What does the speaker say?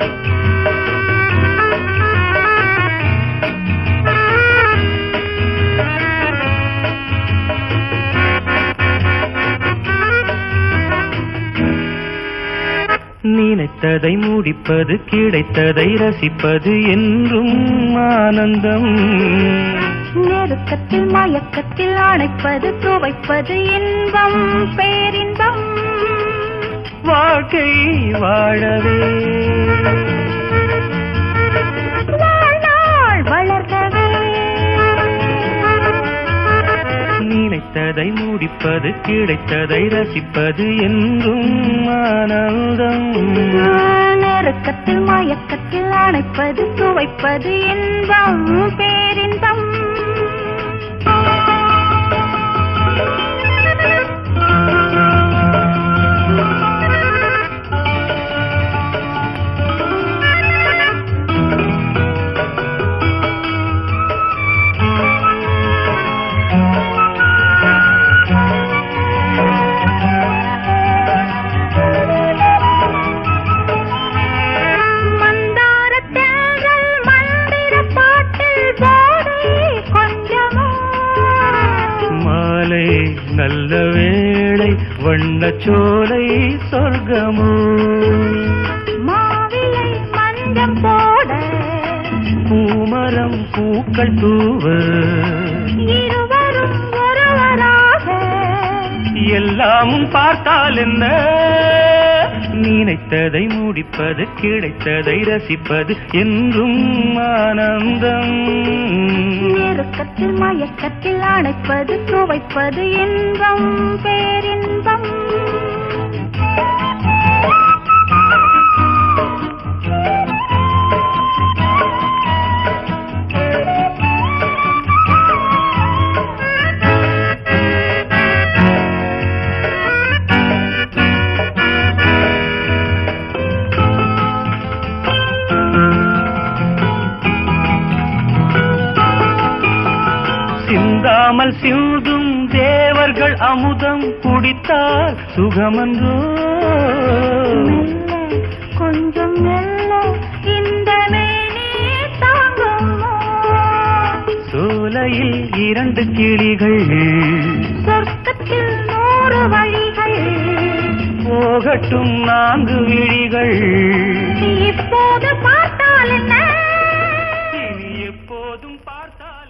நினைத்ததை முடிப்பது கிடைத்ததை ரசிப்பது என்றும் ஆனந்தம் நெருக்கத்தில் மயக்கத்தில் அணைப்பது துவைப்பது இன்பம் பேரின்பம் வாழ்க்கை வாழவே வாழ்நாள் வளர்கவே நினைத்ததை முடிப்பது கிடைத்ததை ரசிப்பது என்றும் ஆனந்தம் நெருக்கத்தில் மயக்கத்தில் அணைப்பது துவைப்பது இன்பம் பேரின்பம் மந்தாரத் தென்றல் மந்திரப் பாட்டில் போதை கொஞ்சமோ மாலை நல்ல வேளை வண்ணச்சோலை சொர்க்கமோ மாவிலை மஞ்சம் போட பூமரம் பூக்கள் தூவ இருவரும் ஒருவராக எல்லாமும் பார்த்தால் என்ன நினைத்ததை முடிப்பது கிடைத்ததை ரசிப்பது என்றும் ஆனந்தம் நெருக்கத்தில் மயக்கத்தில் அணைப்பது துவைப்பது இன்பம் பேரின்பம் சிந்தாமல் சிந்தும் தேவர்கள் அமுதம் குடித்தால் சுகமன்றோ மெல்ல கொஞ்சம் மெல்ல இந்த மேனி தாங்குமோ சோலையில் இரண்டு கிளிகள் சொர்க்கத்தில் நூறு வழிகள் போகட்டும் நான்கு விழிகள் இப்போது பார்த்தால் என்ன இனி எப்போதும் பார்த்தால்